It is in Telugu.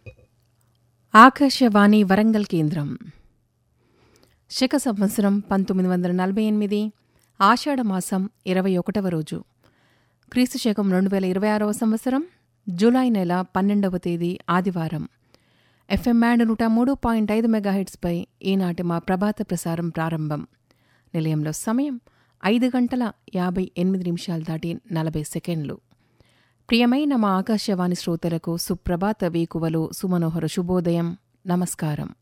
ఆకాశవాణి వరంగల్ కేంద్రం శక సంవత్సరం పంతొమ్మిది వందల నలభై ఎనిమిది ఆషాఢమాసం ఇరవై ఒకటవ రోజు క్రీస్తు శకం రెండు వేల ఇరవై ఆరవ సంవత్సరం జూలై నెల పన్నెండవ తేదీ ఆదివారం ఎఫ్ఎం మ్యాండ్ నూట మూడు పాయింట్ ఐదు మెగాహెట్స్పై ఈనాటి మా ప్రభాత ప్రసారం ప్రారంభం నిలయంలో సమయం ఐదు గంటల యాభై ఎనిమిది నిమిషాలు దాటి నలభై సెకండ్లు ప్రియమైన మా ఆకాశవాణి శ్రోతలకు సుప్రభాత వేకువలు సుమనోహర శుభోదయం నమస్కారం